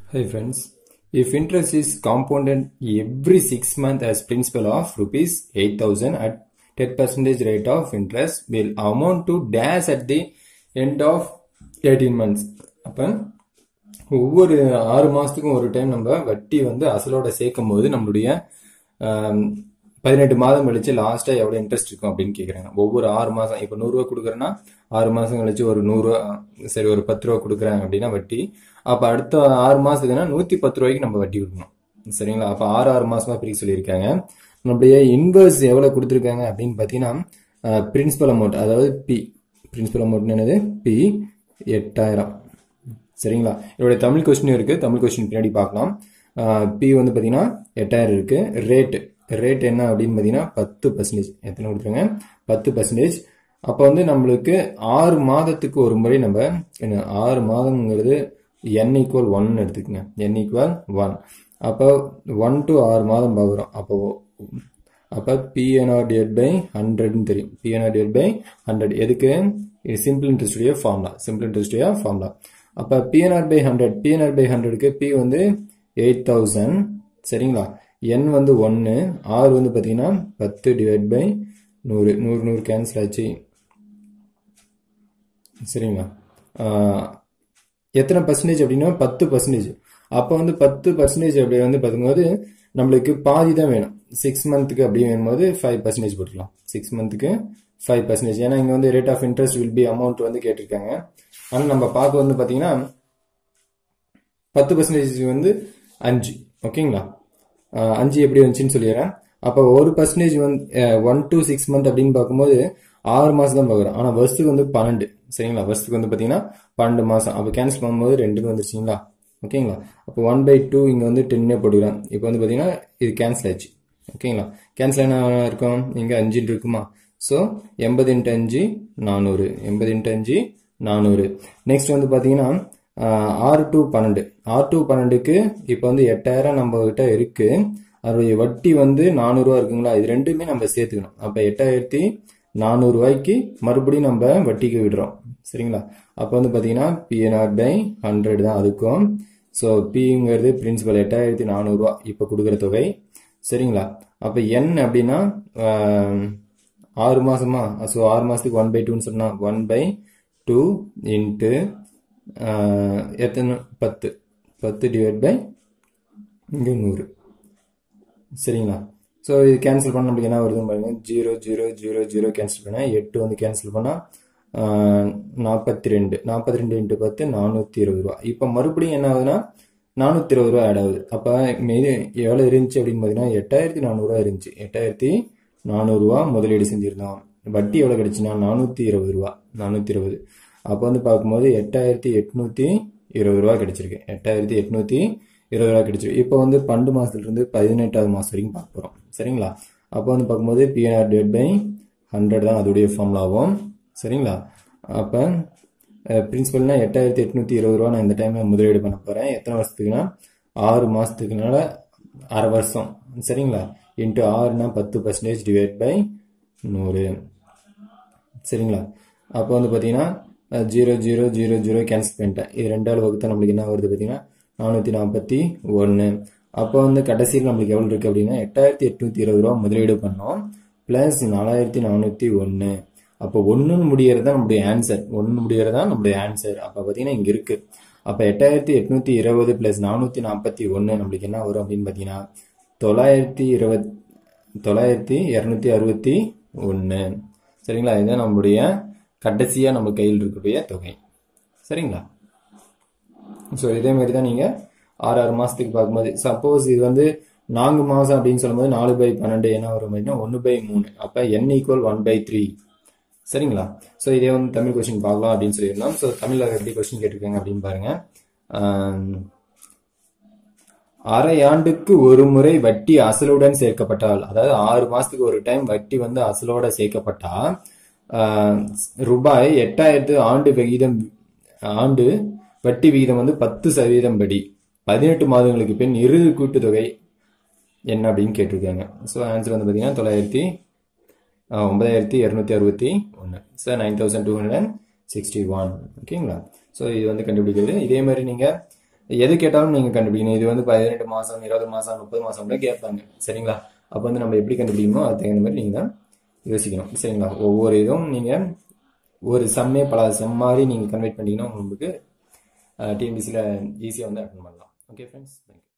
Hi friends, if interest is compounded every six months as principal of rupees 8000 at 10 percentage rate of interest will amount to dash at the end of 18 months. அப்ப ஒவ்வொரு ஆறு மாசத்துக்கும் ஒரு time நம்ம வட்டி வந்து அசலோட சேர்க்கும் போது நம்மளுடைய ஆம், பதினெட்டு மாதம் கழிச்சு லாஸ்டா எவ்வளவு இன்ட்ரெஸ்ட் இருக்கும் அப்படின்னு கேக்குறாங்க ஒவ்வொரு ஆறு மாசம் இப்ப நூறு ரூபா கொடுக்குறேன்னா ஆறு மாசம் கழிச்சு ஒரு நூறு ரூபா சரி ஒரு பத்து ரூபா கொடுக்குறாங்க அப்படின்னா வட்டி அப்ப அடுத்த ஆறு மாசத்துக்குன்னா நூத்தி பத்து ரூபாய்க்கு நம்ம வட்டி கொடுக்கணும் சரிங்களா அப்ப ஆறு ஆறு மாசமா பிரிக்க சொல்லியிருக்காங்க நம்மளுடைய இன்வெர்ஸ் எவ்வளவு கொடுத்துருக்காங்க அப்படின்னு பாத்தீங்கன்னா பிரின்சிபல் அமௌண்ட் அதாவது பி பிரின்சிபல் அமௌண்ட் என்னது பி எட்டாயிரம் சரிங்களா என்னுடைய தமிழ் கொஸ்டின் இருக்கு தமிழ் கொஸ்டின் பின்னாடி பார்க்கலாம் பி வந்து பாத்தீங்கன்னா எட்டாயிரம் இருக்கு ரேட் ரேட் என்ன அப்படின்னு பாத்தீங்கன்னா பத்து பர்சன்டேஜ் எத்தனை கொடுத்துருங்க பத்து பர்சன்டேஜ் அப்போ வந்து நம்மளுக்கு ஆறு மாதத்துக்கு ஒரு முறை நம்ம என்ன ஆறு மாதம்ங்கிறது n ஈக்குவல் ஒன் எடுத்துக்கங்க n ஈக்குவல் ஒன் அப்போ ஒன் டு ஆறு மாதம் பார்க்குறோம் அப்போ அப்போ பிஎன்ஆர் டிவைட் பை ஹண்ட்ரட்னு தெரியும் பிஎன்ஆர் டிவைட் பை ஹண்ட்ரட் எதுக்கு இது சிம்பிள் இன்ட்ரெஸ்டுடைய ஃபார்முலா சிம்பிள் இன்ட்ரெஸ்டுடைய ஃபார்முலா அப்போ PNR by hundred PNR by ஹண்ட்ரடுக்கு பி வந்து எயிட் தௌசண்ட் சரிங்களா என் வந்து ஒன்று ஆர் வந்து பார்த்தீங்கன்னா பத்து டிவைட் பை நூறு நூறு நூறு கேன்சல் ஆச்சு சரிங்களா ஆஹ், எத்தனை பர்சன்டேஜ் அப்படின்னா பத்து பர்சன்டேஜ் அப்போ வந்து பத்து பர்சன்டேஜ் அப்படி வந்து பார்க்கும்போது நம்மளுக்கு பாதி தான் வேணும் சிக்ஸ் மந்த்துக்கு அப்படி வேணும்போது ஃபைவ் பர்சன்டேஜ் போட்டுக்கலாம் சிக்ஸ் மந்த்துக்கு ஃபைவ் பர்சன்டேஜ் ஏன்னா இங்கே வந்து rate of interest will be amount வந்து கேட்டிருக்காங்க ஆனால் நம்ம பார்க்க வந்து பார்த்தீங்கன்னா பத்து பர்சன்டேஜ் வந்து அஞ்சு ஓகேங்களா அஹ் அஞ்சு எப்படி வந்துச்சுன்னு சொல்லிடுறேன் அப்போ ஒரு பர்சன்டேஜ் வந்து ஒன் டு சிக்ஸ் மந்த் அப்படின்னு பார்க்கும்போது ஆறு மாசம் தான் பார்க்குறோம் ஆனால் வருஷத்துக்கு வந்து பன்னெண்டு சரிங்களா வருஷத்துக்கு வந்து பார்த்தீங்கன்னா பன்னெண்டு மாசம் அப்போ கேன்சல் பண்ணும்போது ரெண்டுன்னு வந்துருச்சுங்களா ஓகேங்களா அப்போ ஒன் பை டூ இங்கே வந்து டென்னே போட்டுக்கிறேன் இப்போ வந்து பார்த்தீங்கன்னா இது கேன்சல் ஆச்சு ஓகேங்களா கேன்சல் என்ன இருக்கும் இங்கே அஞ்சுன்னு இருக்குமா ஸோ எண்பது இன்ட்டு அஞ்சு நானூறு எண்பது இன்ட்டு அஞ்சு நானூறு நெக்ஸ்ட் வந்து பார்த்தீங்கன்னா ஆஹ், ஆறு டு பன்னெண்டு ஆறு டு பன்னெண்டுக்கு இப்போ வந்து எட்டாயிரம் நம்ம கிட்ட இருக்கு அதோடைய வட்டி வந்து நானூறுரூவா இருக்குங்களா இது ரெண்டுமே நம்ம சேர்த்துக்கணும் அப்போ எட்டாயிரத்தி நானூறு ரூபாய்க்கு மறுபடியும் நம்ம வட்டிக்கு விடுறோம் சரிங்களா அப்போ வந்து பார்த்தீங்கன்னா பிஎன்ஆர் பை ஹண்ட்ரட் தான் அதுக்கும் ஸோ பிங்கிறது பிரின்சிபல் எட்டாயிரத்தி நானூறுரூவா இப்போ கொடுக்குற தொகை சரிங்களா அப்போ என் அப்படின்னா ஆஹ், ஆறு மாசமா ஸோ ஆறு மாசத்துக்கு ஒன் பை டூன்னு சொன்னா ஒன் பை டூ இன்ட்டு எத்தனை பத்து பத்து டிவைட் பை இங்கே நூறு சரிங்களா ஸோ இது கேன்சல் பண்ண நம்மளுக்கு என்ன வருதுன்னு பாருங்க zero zero zero zero cancel பண்ணால் எட்டு வந்து கேன்சல் பண்ணால் நாற்பத்தி ரெண்டு நாற்பத்தி ரெண்டு இன்ட்டு பத்து நானூற்றி இருபது ரூபா இப்போ மறுபடியும் என்ன ஆகுதுன்னா நானூற்றி இருபது ரூபா ஆட் ஆகுது அப்போ மீது எவ்வளோ இருந்துச்சு அப்படின்னு பார்த்தீங்கன்னா எட்டாயிரத்தி நானூறுரூவா இருந்துச்சு எட்டாயிரத்தி நானூறுரூவா முதலீடு செஞ்சுருந்தோம் வட்டி எவ்வளோ கிடைச்சுன்னா நானூற்றி இருபது ரூபா நானூற்றி இருபது அப்போ வந்து பார்க்கும்போது எட்டாயிரத்தி எட்நூற்றி இருபது ரூபா கிடைச்சிருக்கு எட்டாயிரத்தி எட்நூற்றி இருபது ரூபா கிடைச்சிருக்கு இப்போ வந்து பன்னெண்டு மாதத்துலேருந்து பதினெட்டாவது மாதம் வரைக்கும் பார்க்க போகிறோம் சரிங்களா அப்போ வந்து பார்க்கும்போது பிஎன்ஆர் டேட் பை ஹண்ட்ரட் தான் அதோடைய ஃபார்முலாவும் சரிங்களா அப்போ பிரின்சிபல்னா எட்டாயிரத்தி எட்நூற்றி இருபது ரூபா நான் இந்த டைமில் முதலீடு பண்ண போகிறேன் எத்தனை வருஷத்துக்குன்னா ஆறு மாதத்துக்குனால அரை வருஷம் சரிங்களா இன்ட்டு ஆறுனா பத்து பர்சன்டேஜ் டிவைட் பை நூறு சரிங்களா அப்போ வந்து பார்த்தீங்கன்னா zero zero zero zero cancel பண்ணிட்டேன் இது ரெண்டாவது வகுத்தா நம்மளுக்கு என்ன வருது பார்த்தீங்கன்னா நானூற்றி நாற்பத்தி ஒன்று அப்போ வந்து கடைசியில் நம்மளுக்கு எவ்வளோ இருக்குது அப்படின்னா எட்டாயிரத்தி எட்நூற்றி இருபது ரூபா முதலீடு பண்ணோம் ப்ளஸ் நாலாயிரத்தி நானூற்றி ஒன்று அப்போ ஒன்றுன்னு முடியறது தான் நம்மளுடைய ஆன்சர் ஒன்று முடியறது தான் நம்மளுடைய ஆன்சர் அப்போ பார்த்தீங்கன்னா இங்கே இருக்குது அப்போ எட்டாயிரத்தி எட்நூற்றி இருபது ப்ளஸ் நானூற்றி நாற்பத்தி ஒன்று நம்மளுக்கு என்ன வரும் அப்படின்னு பார்த்தீங்கன்னா தொள்ளாயிரத்தி இருபத் தொள்ளாயிரத்தி இரநூத்தி அறுபத்தி ஒன்று சரிங்களா இதுதான் நம்மளுடைய கடைசியாக நம்ம கையில் இருக்கக்கூடிய தொகை சரிங்களா ஸோ இதே மாதிரி தான் நீங்கள் ஆறு ஆறு மாதத்துக்கு பார்க்கும்போது சப்போஸ் இது வந்து நான்கு மாதம் அப்படின்னு சொல்லும்போது நாலு பை பன்னெண்டு என்ன வரும் அப்படின்னா ஒன்று பை மூணு அப்போ N equal one by three சரிங்களா ஸோ இதே வந்து தமிழ் கொஸ்டின் பார்க்கலாம் அப்படின்னு சொல்லியிருந்தோம் ஸோ தமிழில் எப்படி கொஸ்டின் கேட்டிருக்காங்க அப்படின்னு பாருங்க ஆம், அரை ஆண்டுக்கு ஒரு முறை வட்டி அசலுடன் சேர்க்கப்பட்டால் அதாவது ஆறு மாசத்துக்கு ஒரு டைம் வட்டி வந்து அசலோட சேர்க்கப்பட்டா ஆஹ், ரூபாய் எட்டாயிரத்து ஆண்டு விகிதம் ஆண்டு வட்டி விகிதம் வந்து பத்து சதவீதம் படி பதினெட்டு மாதங்களுக்கு பின் இறுதி கூட்டுத்தொகை என்ன அப்படின்னு கேட்டிருக்காங்க ஸோ ஆன்சர் வந்து பார்த்தீங்கன்னா தொள்ளாயிரத்தி ஆஹ், ஒன்பதாயிரத்தி இரநூத்தி அறுபத்தி ஒன்று sir nine thousand two hundred sixty one ஓகேங்களா ஸோ இது வந்து கண்டுபிடிக்கிறது இதே மாதிரி நீங்கள் எது கேட்டாலும் நீங்கள் கண்டுபிடிக்கணும் இது வந்து பதினெட்டு மாதம் இருபது மாதம் முப்பது மாதம் கூட கேட்பாங்க சரிங்களா அப்போ வந்து நம்ம எப்படி கண்டுபிடிக்கணுமோ அதுக்கு தகுந்த மாதிரி நீங்கள் தான் யோசிக்கணும் சரிங்களா ஒவ்வொரு இதுவும் நீங்கள் ஒரு சம்மே பல சம் மாதிரி நீங்கள் கன்வெர்ட் பண்ணிங்கன்னா உங்களுக்கு டிஎன்பிசியில் ஈஸியாக வந்து அட்டன் பண்ணலாம் ஓகே ஃப்ரெண்ட்ஸ் தேங்க்யூ